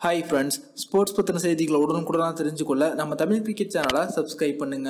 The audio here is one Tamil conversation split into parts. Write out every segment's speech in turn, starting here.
ஹாய் ஃப்ரெண்ட்ஸ் ஸ்போர்ட்ஸ் பற்றின செய்திகளை உடனுக்குடனாக தெரிஞ்சுக்கொள்ள நம்ம தமிழ் கிரிக்கெட் சேனலை சப்ஸ்கிரைப் பண்ணுங்க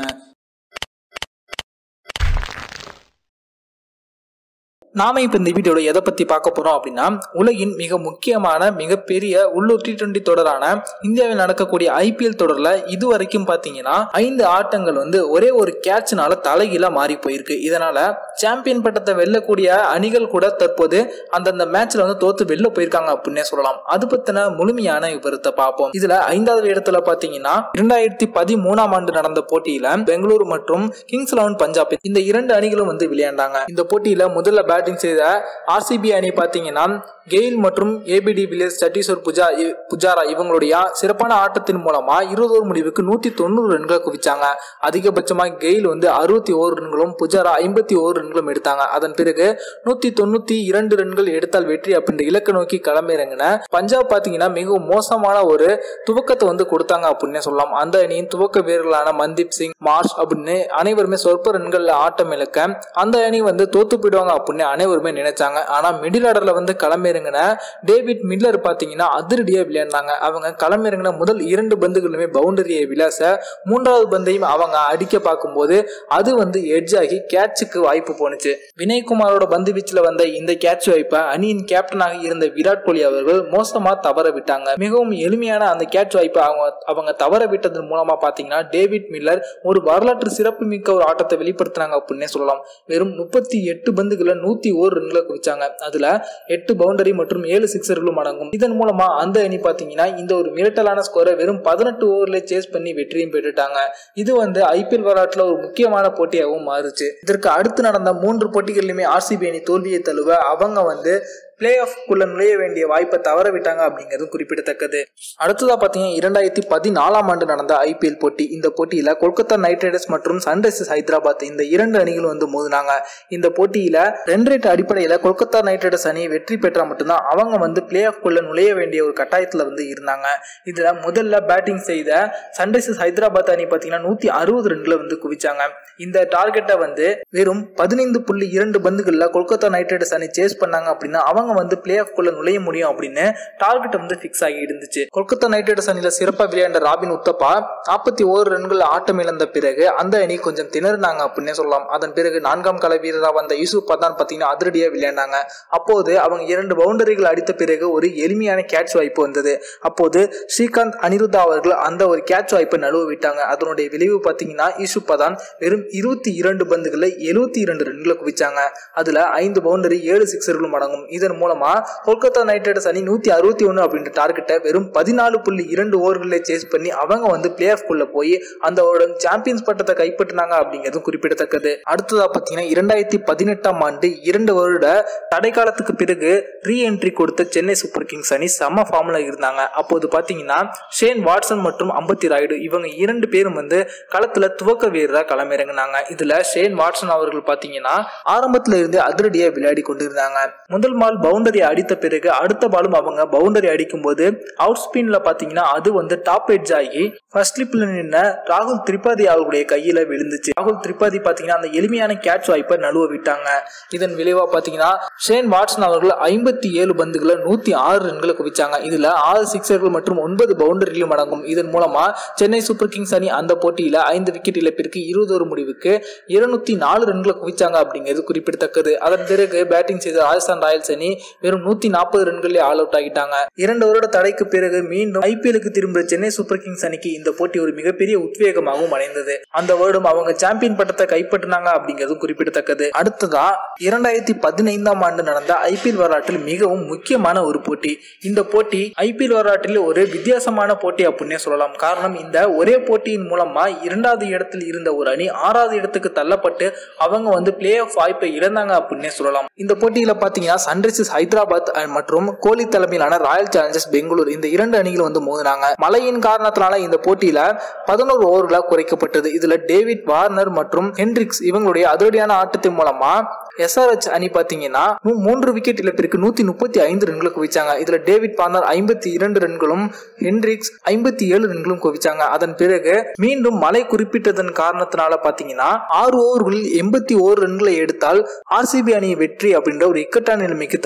நாம இப்போ இந்த வீடியோட எதை பற்றி பார்க்க போகிறோம் அப்படின்னா உலகின் மிக முக்கியமான மிகப்பெரிய உள்ளூர் டி டுவெண்ட்டி தொடரான இந்தியாவில் நடக்கக்கூடிய ஐபிஎல் தொடரில் இதுவரைக்கும் பார்த்தீங்கன்னா ஐந்து ஆட்டங்கள் வந்து ஒரே ஒரு கேட்ச்னால தலைகீழ மாறி போயிருக்கு இதனால சாம்பியன் பட்டத்தை வெல்லக்கூடிய அணிகள் கூட தற்போது அந்தந்த மேட்ச்ல வந்து தோத்து வெளில போயிருக்காங்க அப்படின்னே சொல்லலாம் அது பத்தின முழுமையான விவரத்தை பார்ப்போம் இதுல ஐந்தாவது இடத்துல பாத்தீங்கன்னா இரண்டாயிரத்தி பதிமூணாம் ஆண்டு நடந்த போட்டியில பெங்களூரு மற்றும் கிங்ஸ் லெவன் பஞ்சாப் இந்த இரண்டு அணிகளும் வந்து விளையாண்டாங்க இந்த போட்டியில முதல்ல பேட்டிங் செய்த ஆர்சிபி அணி பாத்தீங்கன்னா கெயில் மற்றும் ஏபிடி வில்லியர்ஸ் சட்டீஸ்வர் புஜா புஜாரா இவங்களுடைய சிறப்பான ஆட்டத்தின் மூலமா இருபது ஓவர் முடிவுக்கு நூத்தி தொண்ணூறு ரன்களை குவிச்சாங்க அதிகபட்சமா கெயில் வந்து அறுபத்தி ஓரு ரன்களும் புஜாரா ஐம்பத்தி ஓரு ரன்களும் எடுத்தாங்க அதன் பிறகு நூத்தி தொண்ணூத்தி இரண்டு ரன்கள் எடுத்தால் வெற்றி அப்படின்ற இலக்கை நோக்கி களமிறங்கின பஞ்சாப் பாத்தீங்கன்னா மிகவும் மோசமான ஒரு துவக்கத்தை வந்து கொடுத்தாங்க அப்படின்னே சொல்லலாம் அந்த அணியின் துவக்க வீரர்களான மன்தீப் சிங் மார்ஷ் அப்படின்னு அனைவருமே சொற்ப ரன்கள் ஆட்டம் இழக்க அந்த அணி வந்து தோத்து போயிடுவாங்க அப்படின்னு அனைவருமே நினைச்சாங்க ஆனா மிடில் ஆர்டர்ல வந்து களமிறங்கின டேவிட் மில்லர் பாத்தீங்கன்னா அதிரடியா விளையாண்டாங்க அவங்க களமிறங்கின முதல் இரண்டு பந்துகளுமே பவுண்டரியை விளாச மூன்றாவது பந்தையும் அவங்க அடிக்க பார்க்கும்போது அது வந்து எட்ஜ் ஆகி கேட்சுக்கு வாய்ப்பு போனுச்சு வினய்குமாரோட பந்து வீச்சுல வந்த இந்த கேட்ச் வாய்ப்பை அணியின் கேப்டனாக இருந்த விராட் கோலி அவர்கள் மோசமா தவற விட்டாங்க மிகவும் எளிமையான அந்த கேட்ச் வாய்ப்பை அவங்க அவங்க தவற விட்டதன் மூலமா பாத்தீங்கன்னா டேவிட் மில்லர் ஒரு வரலாற்று சிறப்பு மிக்க ஒரு ஆட்டத்தை வெளிப்படுத்தினாங்க அப்படின்னே சொல்லலாம் வெறும் முப்பத்தி எட்டு பந்துகளை நூத்தி ஓரு ரன்களை குவிச்சாங்க அதுல எட்டு பவுண்டரி மற்றும் ஏழு சிக்ஸர்களும் அடங்கும் இதன் மூலமா அந்த அணி பாத்தீங்கன்னா இந்த ஒரு மிரட்டலான ஸ்கோரை வெறும் பதினெட்டு ஓவர்ல சேஸ் பண்ணி வெற்றியும் பெற்றுட்டாங்க இது வந்து ஐபிஎல் வரலாற்றுல ஒரு முக்கியமான போட்டியாகவும் மாறுச்சு இதற்கு அடுத்து நடந்த மூன்று போட்டிகளிலுமே ஆர்சிபி அணி தோல்வியை தழுவ அவங்க வந்து பிளே ஆஃப்குள்ள நுழைய வேண்டிய வாய்ப்பை தவற விட்டாங்க அப்படிங்கிறதும் குறிப்பிடத்தக்கது அடுத்ததா பாத்தீங்கன்னா இரண்டாயிரத்தி பதினாலாம் ஆண்டு நடந்த ஐபிஎல் போட்டி இந்த போட்டியில கொல்கத்தா நைட் ரைடர்ஸ் மற்றும் சன்ரைசர்ஸ் ஹைதராபாத் இந்த இரண்டு அணிகளும் வந்து மோதினாங்க இந்த போட்டியில ரன் ரேட் அடிப்படையில கொல்கத்தா நைட் ரைடர்ஸ் அணி வெற்றி பெற்றா மட்டும்தான் அவங்க வந்து பிளே ஆஃப்குள்ள நுழைய வேண்டிய ஒரு கட்டாயத்துல வந்து இருந்தாங்க இதுல முதல்ல பேட்டிங் செய்த சன்ரைசர்ஸ் ஹைதராபாத் அணி பாத்தீங்கன்னா நூத்தி அறுபது ரன்களை வந்து குவிச்சாங்க இந்த டார்கெட்டை வந்து வெறும் பதினைந்து புள்ளி இரண்டு பந்துகள்ல கொல்கத்தா நைட் ரைடர்ஸ் அணி சேஸ் பண்ணாங்க அப்படின்னா அவங்க வந்து பிளே ஆஃப் குள்ள நுழைய முடியும் அப்படின்னு டார்கெட் வந்து பிக்ஸ் ஆகி இருந்துச்சு கொல்கத்தா நைட் ரைடர்ஸ் அணியில சிறப்பாக விளையாண்ட ராபின் உத்தப்பா நாற்பத்தி ஓரு ரன்கள் ஆட்டம் இழந்த பிறகு அந்த அணி கொஞ்சம் திணறினாங்க அப்படின்னே சொல்லலாம் அதன் பிறகு நான்காம் கல வீரராக வந்த யூசுப் பதான் பார்த்தீங்கன்னா அதிரடியாக விளையாண்டாங்க அப்போது அவங்க இரண்டு பவுண்டரிகள் அடித்த பிறகு ஒரு எளிமையான கேட்ச் வாய்ப்பு வந்தது அப்போது ஸ்ரீகாந்த் அனிருத்தா அவர்கள் அந்த ஒரு கேட்ச் வாய்ப்பை நழுவ விட்டாங்க அதனுடைய விளைவு பார்த்தீங்கன்னா யூசுப் பதான் வெறும் இருபத்தி இரண்டு பந்துகளில் எழுபத்தி இரண்டு ரன்களை குவிச்சாங்க அதுல ஐந்து பவுண்டரி ஏழு சிக்ஸர்களும் அடங்கும் இதன் மூலமா கொல்கத்தா நைட் ரைடர்ஸ் அணி நூத்தி அறுபத்தி ஒன்று அப்படின்ற டார்கெட்டை வெறும் பதினாலு புள்ளி இரண்டு ஓவர்களை சேஸ் பண்ணி அவங்க வந்து பிளே ஆஃப் குள்ள போய் அந்த வருடம் சாம்பியன்ஸ் பட்டத்தை கைப்பற்றினாங்க அப்படிங்கிறதும் குறிப்பிடத்தக்கது அடுத்ததா பாத்தீங்கன்னா இரண்டாயிரத்தி பதினெட்டாம் ஆண்டு இரண்டு வருட தடை காலத்துக்கு பிறகு ரீ என்ட்ரி கொடுத்த சென்னை சூப்பர் கிங்ஸ் அணி செம்ம ஃபார்ம்ல இருந்தாங்க அப்போது பாத்தீங்கன்னா ஷேன் வாட்சன் மற்றும் அம்பத்தி ராயுடு இவங்க இரண்டு பேரும் வந்து களத்துல துவக்க வீரராக களமிறங்கினாங்க இதுல ஷேன் வாட்சன் அவர்கள் பாத்தீங்கன்னா ஆரம்பத்துல இருந்தே அதிரடியா விளையாடி கொண்டிருந்தாங்க முதல் பால் பவுண்டரி அடித்த பிறகு அடுத்த பாலும் அவங்க பவுண்டரி அடிக்கும் போது அவுட் ஸ்பின்ல பாத்தீங்கன்னா அது வந்து டாப் எட்ஜ் ஆகி ஃபர்ஸ்ட் ஸ்லிப்ல நின்ன ராகுல் திரிபாதி அவர்களுடைய கையில விழுந்துச்சு ராகுல் திரிபாதி பாத்தீங்கன்னா அந்த எளிமையான கேட்ச் வாய்ப்பை நழுவ விட்டாங்க இதன் விளைவா பாத்தீங்கன்னா ஷேன் வாட்சன் அவர்கள் ஐம்பத்தி ஏழு பந்துகளை நூத்தி ஆறு ரன்களை குவிச்சாங்க இதுல ஆறு சிக்ஸர்கள் மற்றும் ஒன்பது பவுண்டரிகளும் அடங்கும் இதன் மூலமா சென்னை சூப்பர் கிங்ஸ் அணி அந்த போட்டியில ஐந்து விக்கெட் இழப்பிற்கு இருபது ஒரு முடிவுக்கு இருநூத்தி நாலு ரன்களை குவிச்சாங்க அப்படிங்கிறது குறிப்பிடத்தக்கது அதன் பிறகு பேட்டிங் செய்த ராஜஸ்தான் ராயல்ஸ் அணி வெறும் நூத்தி நாற்பது ரன்களே ஆல் அவுட் ஆகிட்டாங்க இரண்டு வருட தடைக்கு பிறகு மீண்டும் ஐபிஎலுக்கு திரும்ப சென்னை சூப்பர் கிங்ஸ் அணிக்கு இந்த போட்டி ஒரு மிகப்பெரிய உத்வேகமாகவும் அடைந்தது அந்த வருடம் அவங்க சாம்பியன் பட்டத்தை கைப்பற்றினாங்க அப்படிங்கிறதும் குறிப்பிடத்தக்கது அடுத்ததா இரண்டாயிரத்தி பதினைந்தாம் ஆண்டு நடந்த ஐபிஎல் வரலாற்றில் மிகவும் முக்கியமான ஒரு போட்டி இந்த போட்டி ஐபிஎல் வரலாற்றில் ஒரு வித்தியாசமான போட்டி அப்படின்னே சொல்லலாம் காரணம் இந்த ஒரே போட்டியின் மூலமா இரண்டாவது இடத்தில் இருந்த ஒரு அணி ஆறாவது இடத்துக்கு தள்ளப்பட்டு அவங்க வந்து பிளே ஆஃப் வாய்ப்பை இழந்தாங்க அப்படின்னே சொல்லலாம் இந்த போட்டியில பாத்தீங்கன்னா சன்ரைசர்ஸ் ஹைதராபாத் மற்றும் கோலி தலைமையிலான ராயல் சேலஞ்சர்ஸ் பெங்களூர் இந்த இரண்டு அணிகள் வந்து மோதினாங்க மழையின் காரணத்தினால இந்த போட்டியில பதினோரு ஓவர்களா குறைக்கப்பட்டது இதுல டேவிட் வார்னர் மற்றும் ஹென்ரிக்ஸ் இவங்களுடைய அதிரடியான ஆட்டத்தின் மூலமா எஸ்ஆர்எச் அணி பாத்தீங்கன்னா மூன்று விக்கெட் இழப்பிற்கு நூத்தி முப்பத்தி ஐந்து ரன்களை குவிச்சாங்க இதுல டேவிட் பார்னர் ஐம்பத்தி இரண்டு ரன்களும் ஹென்ரிக்ஸ் ஐம்பத்தி ஏழு ரன்களும் குவிச்சாங்க அதன் பிறகு மீண்டும் மழை குறிப்பிட்டதன் காரணத்தினால பாத்தீங்கன்னா ஆறு ஓவர்களில் எண்பத்தி ஓரு ரன்களை எடுத்தால் ஆர்சிபி அணி வெற்றி அப்படின்ற ஒரு இக்கட்டான நிலைமைக்கு தள்ள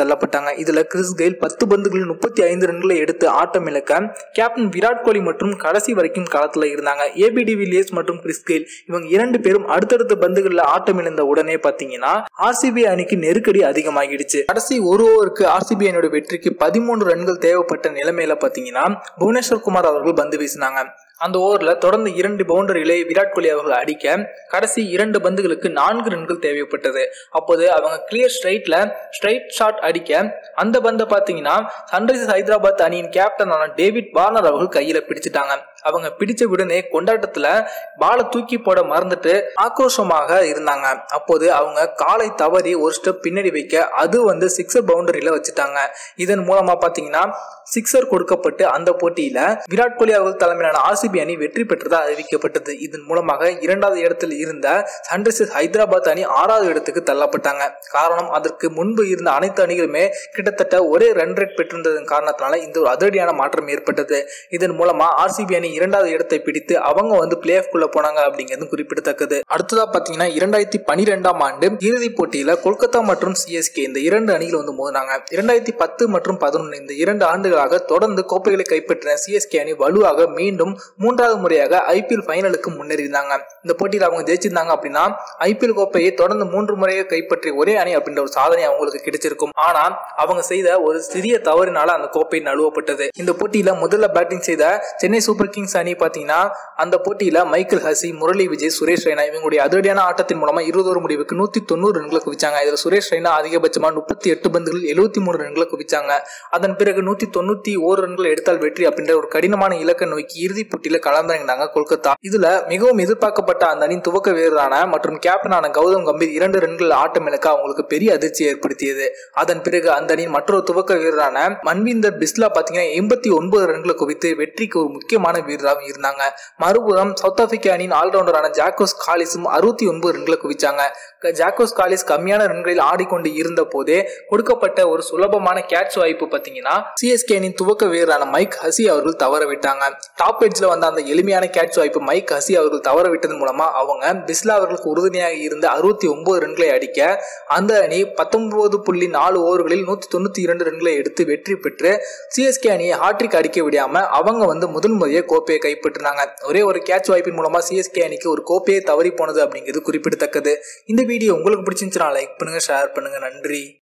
தள்ளப்பட்டாங்க இதுல கிறிஸ் கெயில் பத்து பந்துகளில் முப்பத்தி ஐந்து ரன்களை எடுத்து ஆட்டம் இழக்க கேப்டன் விராட் கோலி மற்றும் கடைசி வரைக்கும் களத்துல இருந்தாங்க ஏபிடி வில்லியர்ஸ் மற்றும் கிறிஸ் கெயில் இவங்க இரண்டு பேரும் அடுத்தடுத்த பந்துகளில் ஆட்டம் இழந்த உடனே பாத்தீங்கன்னா ஆர்சிபி அணிக்கு நெருக்கடி அதிகமாகிடுச்சு கடைசி ஒரு ஓவருக்கு ஆர்சிபி அணியோட வெற்றிக்கு பதிமூன்று ரன்கள் தேவைப்பட்ட நிலைமையில பாத்தீங்கன்னா புவனேஸ்வர் குமார் அவர்கள் பந்து வீசினாங்க அந்த ஓவர்ல தொடர்ந்து இரண்டு பவுண்டரிகளை விராட் கோலி அவர்கள் அடிக்க கடைசி இரண்டு பந்துகளுக்கு நான்கு ரன்கள் தேவைப்பட்டது அப்போது அவங்க கிளியர் ஸ்ட்ரைட்ல ஸ்ட்ரைட் ஷாட் அடிக்க அந்த பந்தை பாத்தீங்கன்னா சன்ரைசர்ஸ் ஹைதராபாத் அணியின் கேப்டனான டேவிட் வார்னர் அவர்கள் கையில பிடிச்சிட்டாங்க அவங்க பிடிச்ச உடனே கொண்டாட்டத்துல பாலை தூக்கி போட மறந்துட்டு ஆக்ரோஷமாக இருந்தாங்க அப்போது அவங்க காலை தவறி ஒரு ஸ்டெப் பின்னாடி வைக்க அது வந்து சிக்ஸர் பவுண்டரியில வச்சுட்டாங்க இதன் மூலமா பாத்தீங்கன்னா சிக்ஸர் கொடுக்கப்பட்டு அந்த போட்டியில விராட் கோலி அவர்கள் தலைமையிலான ஆர்சிபி அணி வெற்றி பெற்றதா அறிவிக்கப்பட்டது இதன் மூலமாக இரண்டாவது இடத்தில் இருந்த சன்ரைசர்ஸ் ஹைதராபாத் அணி ஆறாவது இடத்துக்கு தள்ளப்பட்டாங்க காரணம் அதற்கு முன்பு இருந்த அனைத்து அணிகளுமே கிட்டத்தட்ட ஒரே ரன் ரேட் பெற்றிருந்ததன் காரணத்தினால இந்த ஒரு அதிரடியான மாற்றம் ஏற்பட்டது இதன் மூலமா ஆர்சிபி அணி இரண்டாவது இடத்தை பிடித்து அவங்க வந்து பிளே ஆஃப் குள்ள போனாங்க அப்படிங்கிறது குறிப்பிடத்தக்கது அடுத்ததா பாத்தீங்கன்னா இரண்டாயிரத்தி பனிரெண்டாம் ஆண்டு இறுதிப் போட்டியில கொல்கத்தா மற்றும் சிஎஸ்கே இந்த இரண்டு அணிகள் வந்து மோதினாங்க இரண்டாயிரத்தி பத்து மற்றும் பதினொன்று இந்த இரண்டு ஆண்டுகளாக தொடர்ந்து கோப்பைகளை கைப்பற்றின சிஎஸ்கே அணி வலுவாக மீண்டும் மூன்றாவது முறையாக ஐபிஎல் ஃபைனலுக்கு முன்னேறினாங்க இந்த போட்டியில் அவங்க ஜெயிச்சிருந்தாங்க அப்படின்னா ஐபிஎல் கோப்பையை தொடர்ந்து மூன்று முறையை கைப்பற்றிய ஒரே அணி அப்படின்ற ஒரு சாதனை அவங்களுக்கு கிடைச்சிருக்கும் ஆனா அவங்க செய்த ஒரு சிறிய தவறினால அந்த கோப்பை நழுவப்பட்டது இந்த போட்டியில முதல்ல பேட்டிங் செய்த சென்னை சூப்பர் கிங்ஸ் அணி பாத்தீங்கன்னா அந்த போட்டியில மைக்கேல் ஹசி முரளி விஜய் சுரேஷ் ரெய்னா இவங்களுடைய அதிரடியான ஆட்டத்தின் மூலமா இருபதோரு முடிவுக்கு நூத்தி தொண்ணூறு ரன்களை குவிச்சாங்க இதுல சுரேஷ் ரெய்னா அதிகபட்சமா முப்பத்தி எட்டு பந்துகளில் எழுபத்தி மூணு ரன்களை குவிச்சாங்க அதன் பிறகு நூத்தி தொண்ணூத்தி ஓரு ரன்கள் எடுத்தால் வெற்றி அப்படின்ற ஒரு கடினமான இலக்கை நோக்கி இறுதிப் போட்டியில களமிறங்கினாங்க கொல்கத்தா இதுல மிகவும் எதிர்பார்க்கப்பட்ட அந்த அணியின் துவக்க வீரரான மற்றும் கேப்டனான கௌதம் கம்பீர் இரண்டு ரன்கள் ஆட்டம் இழக்க அவங்களுக்கு பெரிய அதிர்ச்சி ஏற்படுத்தியது அதன் பிறகு அந்த அணியின் மற்றொரு துவக்க வீரரான மன்வீந்தர் பிஸ்லா பாத்தீங்கன்னா எண்பத்தி ஒன்பது ரன்களை குவித்து வெற்றிக்கு ஒரு முக்கியமான வீரராக இருந்தாங்க மறுபுறம் சவுத் ஆப்பிரிக்கா அணியின் ஆல்ரவுண்டரான ஜாக்கோஸ் காலிஸும் அறுபத்தி ஒன்பது ரன்களை குவிச்சாங்க ஜாக்கோஸ் காலிஸ் கம்மியான ரன்களில் ஆடிக்கொண்டு இருந்த போதே கொடுக்கப்பட்ட ஒரு சுலபமான கேட்ச் வாய்ப்பு பாத்தீங்கன்னா சிஎஸ்கே அணியின் துவக்க வீரரான மைக் ஹசி அவர்கள் தவற விட்டாங்க டாப் எட்ஜ்ல வந்த அந்த எளிமையான கேட்ச் வாய்ப்பு மைக் ஹசி அவர்கள் தவற விட்டதன் மூலமா அவங்க பிஸ்லா அவர்களுக்கு உறுதுணையாக இருந்த அறுபத்தி ஒன்பது ரன்களை அடிக்க அந்த அணி பத்தொன்பது புள்ளி நாலு ஓவர்களில் நூத்தி தொண்ணூத்தி இரண்டு ரன்களை எடுத்து வெற்றி பெற்று சிஎஸ்கே அணியை ஹாட்ரிக் அடிக்க விடாம அவங்க வந்து முதல் முறையே கோப்பையை கைப்பற்றினாங்க ஒரே ஒரு கேட்ச் வாய்ப்பின் மூலமா சிஎஸ்கே அணிக்கு ஒரு கோப்பையை தவறி போனது அப்படிங்கிறது குறிப்பிடத்தக்கது இந்த வீடியோ உங்களுக்கு பிடிச்சிருந்துச்சுன்னா லைக் பண்ணுங்க ஷேர் பண்ணுங்க நன்றி